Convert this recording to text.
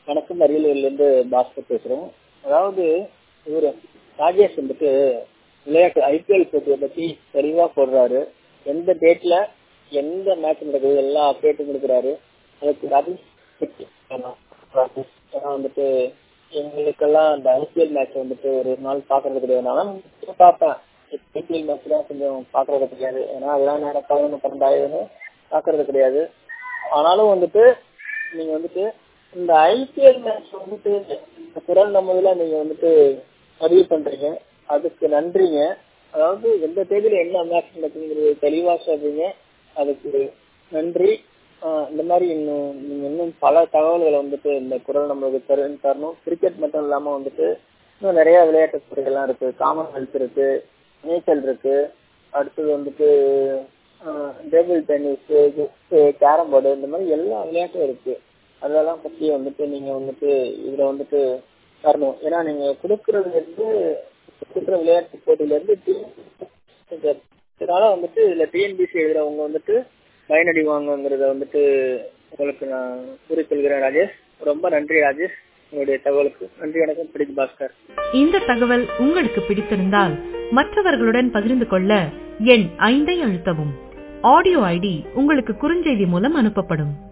வணக்கம் அரியலூர்லேருந்து பாஸ்கர் பேசுகிறோம் அதாவது இவர் ராஜேஷ் வந்துட்டு விளையாட்டு ஐபிஎல் போட்டியை பற்றி தெளிவாக போடுறாரு எந்த டேட்டில் எந்த மேட்ச் நடக்குது எல்லா அப்டேட்டும் கொடுக்குறாரு அதுக்கு ராஜேஷ் ஏன்னா வந்துட்டு எங்களுக்கெல்லாம் அந்த ஐபிஎல் மேட்ச் வந்துட்டு ஒரு நாள் பார்க்கறது கிடையாது நான் பார்ப்பேன் ஐபிஎல் மேட்ச் தான் கொஞ்சம் பார்க்கறது கிடையாது ஏன்னா அதெல்லாம் நேரம் பதினொன்று பன்னெண்டாயிரம்னு பார்க்கறது கிடையாது ஆனாலும் வந்துட்டு நீங்க வந்துட்டு இந்த ஐபிஎல் மேட்ச் வந்துட்டு குரல் நம்மதுல நீங்க வந்துட்டு பதிவு பண்றீங்க அதுக்கு நன்றிங்க அதாவது எந்த தேதியில என்ன மேட்ச் நடக்குங்கிறது தெளிவா சொல்றீங்க அதுக்கு நன்றி இந்த மாதிரி இன்னும் நீங்க இன்னும் பல தகவல்களை வந்துட்டு இந்த குரல் நம்மளுக்கு தரு தரணும் கிரிக்கெட் மட்டும் இல்லாம வந்துட்டு இன்னும் நிறைய விளையாட்டு துறைகள்லாம் இருக்கு காமன்வெல்த் இருக்கு நீச்சல் இருக்கு அடுத்தது வந்துட்டு டேபிள் டென்னிஸ் கேரம் போர்டு இந்த மாதிரி எல்லா விளையாட்டும் இருக்கு அதெல்லாம் பத்தி வந்துட்டு நீங்க வந்துட்டு இதுல வந்துட்டு தரணும் ஏன்னா நீங்க கொடுக்கறதுல இருந்து கொடுக்குற விளையாட்டு போட்டியில இருந்து இதனால வந்துட்டு இதுல டிஎன்பிசி எழுதுறவங்க வந்துட்டு பயனடைவாங்கங்கிறத வந்துட்டு உங்களுக்கு நான் கூறிக்கொள்கிறேன் ராஜேஷ் ரொம்ப நன்றி ராஜேஷ் உங்களுடைய தகவலுக்கு நன்றி வணக்கம் பிடிக்கு பாஸ்கர் இந்த தகவல் உங்களுக்கு பிடித்திருந்தால் மற்றவர்களுடன் பகிர்ந்து கொள்ள எண் ஐந்தை அழுத்தவும் ஆடியோ ஐடி உங்களுக்கு குறுஞ்செய்தி மூலம் அனுப்பப்படும்